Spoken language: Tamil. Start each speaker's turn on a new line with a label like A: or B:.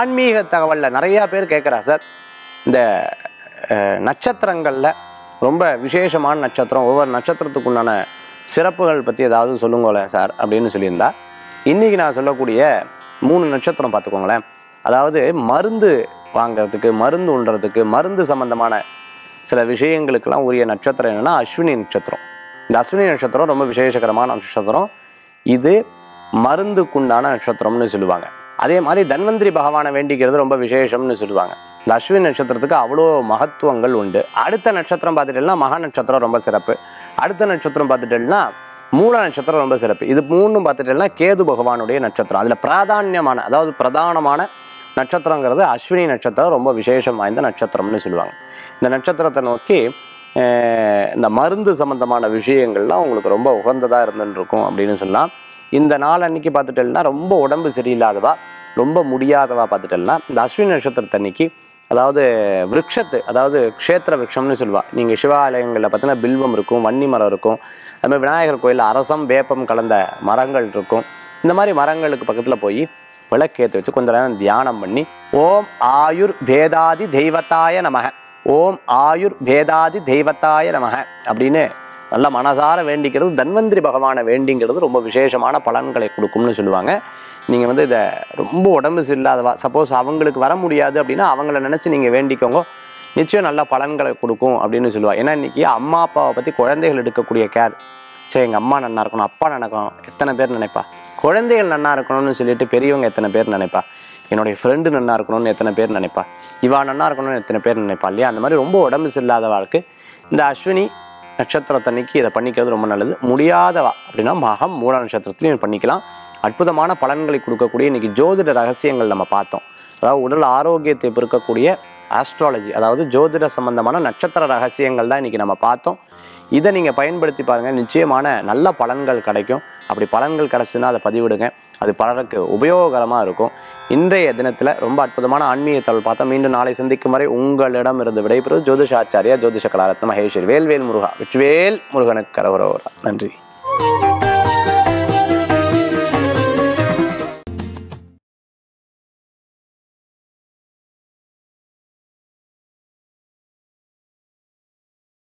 A: ஆன்மீக தகவலில் நிறையா பேர் கேட்குறா சார் இந்த அஹ், நட்சத்திரங்களில் ரொம்ப விசேஷமான நட்சத்திரம் ஒவ்வொரு நட்சத்திரத்துக்கு உண்டான சிறப்புகள் பற்றி ஏதாவது சொல்லுங்களேன் சார் அப்படின்னு சொல்லியிருந்தா இன்றைக்கி நான் சொல்லக்கூடிய மூணு நட்சத்திரம் பார்த்துக்கோங்களேன் அதாவது மருந்து வாங்குறதுக்கு மருந்து உண்றதுக்கு மருந்து சம்பந்தமான சில விஷயங்களுக்கெல்லாம் உரிய நட்சத்திரம் என்னென்னா அஸ்வினி நட்சத்திரம் இந்த அஸ்வினி நட்சத்திரம் ரொம்ப விசேஷகரமான நட்சத்திரம் இது மருந்துக்குண்டான நட்சத்திரம்னு சொல்லுவாங்க அதே மாதிரி தன்வந்திரி பகவானை வேண்டிக்கிறது ரொம்ப விசேஷம்னு சொல்லுவாங்க இந்த அஸ்வினி நட்சத்திரத்துக்கு அவ்வளோ மகத்துவங்கள் உண்டு அடுத்த நட்சத்திரம் பார்த்துட்டேன்னா மகா நட்சத்திரம் ரொம்ப சிறப்பு அடுத்த நட்சத்திரம் பார்த்துட்டேன்னா மூல நட்சத்திரம் ரொம்ப சிறப்பு இது மூணும் பார்த்துட்டேன்னா கேது பகவானுடைய நட்சத்திரம் அதில் பிராதான்யமான அதாவது பிரதானமான நட்சத்திரங்கிறது அஸ்வினி நட்சத்திரம் ரொம்ப விசேஷம் வாய்ந்த நட்சத்திரம்னு சொல்லுவாங்க இந்த நட்சத்திரத்தை நோக்கி அஹ், இந்த மருந்து சம்பந்தமான விஷயங்கள்லாம் உங்களுக்கு ரொம்ப உகந்ததாக இருந்துன்னு இருக்கும் அப்படின்னு சொல்லலாம் இந்த நாள் அன்னைக்கு பார்த்துட்டேன்னா ரொம்ப உடம்பு சரியில்லாதவா ரொம்ப முடியாதவா பார்த்துட்டேன்னா இந்த அஸ்வினி நட்சத்திரத்தை அன்னைக்கு அதாவது விருட்சத்து அதாவது க்ஷேத்திர விருட்சம்னு சொல்லுவா நீங்கள் சிவாலயங்களில் பார்த்தீங்கன்னா பில்வம் இருக்கும் வன்னி மரம் இருக்கும் அது மாதிரி விநாயகர் கோயிலில் அரசம் வேப்பம் கலந்த மரங்கள் இருக்கும் இந்த மாதிரி மரங்களுக்கு பக்கத்தில் போய் விளக்கேற்றி வச்சு கொஞ்ச நேரம் தியானம் பண்ணி ஓம் ஆயுர் வேதாதி தெய்வத்தாய நமக ஓம் ஆயுர் வேதாதி தெய்வத்தாய நமக அப்படின்னு நல்ல மனசார வேண்டிக்கிறது தன்வந்திரி பகவானை வேண்டிங்கிறது ரொம்ப விசேஷமான பலன்களை கொடுக்கும்னு சொல்லுவாங்க நீங்கள் வந்து இதை ரொம்ப உடம்பு சரியில்லாதவா சப்போஸ் அவங்களுக்கு வர முடியாது அப்படின்னா அவங்கள நினச்சி நீங்கள் வேண்டிக்கோங்க நிச்சயம் நல்ல பலன்களை கொடுக்கும் அப்படின்னு சொல்லுவாங்க ஏன்னா இன்றைக்கி அம்மா அப்பாவை பற்றி குழந்தைகள் எடுக்கக்கூடிய கேர் சரி எங்கள் அம்மா நன்னா இருக்கணும் அப்பா நினைக்கணும் எத்தனை பேர் நினைப்பா குழந்தைகள் நன்னா இருக்கணும்னு சொல்லிட்டு பெரியவங்க எத்தனை பேர் நினைப்பா என்னுடைய ஃப்ரெண்டு நன்னா இருக்கணும்னு எத்தனை பேர் நினைப்பா இவா நன்னா இருக்கணும்னு எத்தனை பேர் நினைப்பா இல்லையா அந்த மாதிரி ரொம்ப உடம்பு சரியில்லாத வாழ்க்கை இந்த அஸ்வினி நட்சத்திரத்தன்னைக்கு இதை பண்ணிக்கிறது ரொம்ப நல்லது முடியாதவா அப்படின்னா மகம் மூல நட்சத்திரத்துலையும் பண்ணிக்கலாம் அற்புதமான பலன்களை கொடுக்கக்கூடிய இன்னைக்கு ஜோதிட ரகசியங்கள் நம்ம பார்த்தோம் அதாவது உடல் ஆரோக்கியத்தை பெருக்கக்கூடிய ஆஸ்ட்ராலஜி அதாவது ஜோதிட சம்பந்தமான நட்சத்திர ரகசியங்கள் தான் இன்னைக்கு நம்ம பார்த்தோம் இதை நீங்கள் பயன்படுத்தி பாருங்கள் நிச்சயமான நல்ல பலன்கள் கிடைக்கும் அப்படி பலன்கள் கிடைச்சுன்னா அதை பதிவிடுங்க அது பலருக்கு உபயோகரமாக இருக்கும் இன்றைய தினத்தில் ரொம்ப அற்புதமான ஆன்மீக தகவல் பார்த்தா மீண்டும் நாளை சந்திக்கும் வரை உங்களிடம் இருந்து விடைபெறுவது ஜோதிஷாச்சாரியா ஜோதிஷ கலாரத்ன மகேஸ்வரி வேல்வேல் முருகா வெற்றிவேல் முருகனுக்கு கரவரோரா நன்றி